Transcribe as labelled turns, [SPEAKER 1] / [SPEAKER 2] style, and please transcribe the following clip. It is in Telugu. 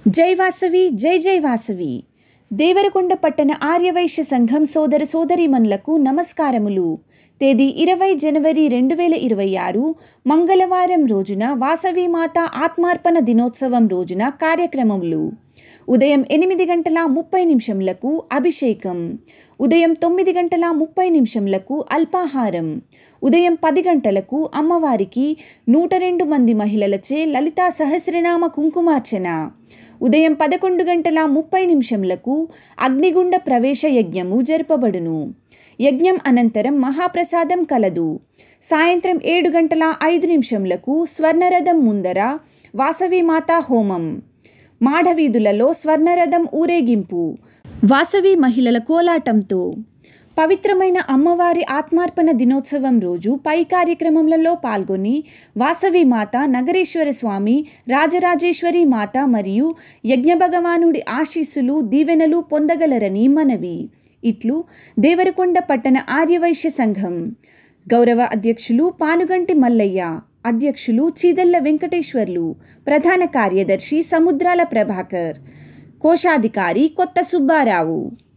[SPEAKER 1] జై వాసవి జై జై వాసవి దేవరకొండ పట్టణ ఆర్యవైశ్య సంఘం సోదర సోదరీమణులకు నమస్కారములు తేదీ ఇరవై జనవరి రెండు వేల ఇరవై ఆరు మంగళవారం రోజున వాసవి మాత ఆత్మార్పణ దినోత్సవం రోజున కార్యక్రమములు ఉదయం ఎనిమిది గంటల ముప్పై నిమిషంలకు అభిషేకం ఉదయం తొమ్మిది గంటల ముప్పై నిమిషంలకు అల్పాహారం ఉదయం పది గంటలకు అమ్మవారికి నూట రెండు మంది మహిళలచే లలితా సహస్రనామ కుంకుమార్చన ఉదయం పదకొండు గంటల ముప్పై నిమిషంలకు అగ్నిగుండ ప్రవేశ యజ్ఞము జరపబడును యజ్ఞం అనంతరం మహాప్రసాదం కలదు సాయంత్రం ఏడు గంటల ఐదు నిమిషంలకు స్వర్ణరథం ముందర వాసవి మాతా హోమం మాఢవీధులలో స్వర్ణరథం ఊరేగింపు వాసవి మహిళల కోలాటంతో పవిత్రమైన అమ్మవారి ఆత్మార్పణ దినోత్సవం రోజు పై కార్యక్రమములలో పాల్గొని వాసవి మాత నగరేశ్వర స్వామి రాజరాజేశ్వరి మాత మరియు యజ్ఞ భగవానుడి ఆశీస్సులు దీవెనలు పొందగలరని మనవి ఇట్లు దేవరకొండ పట్టణ ఆర్యవైశ్య సంఘం గౌరవ అధ్యక్షులు పానుగంటి మల్లయ్య అధ్యక్షులు చీదల్ల వెంకటేశ్వర్లు ప్రధాన కార్యదర్శి సముద్రాల ప్రభాకర్ కోశాధికారి కొత్త సుబ్బారావు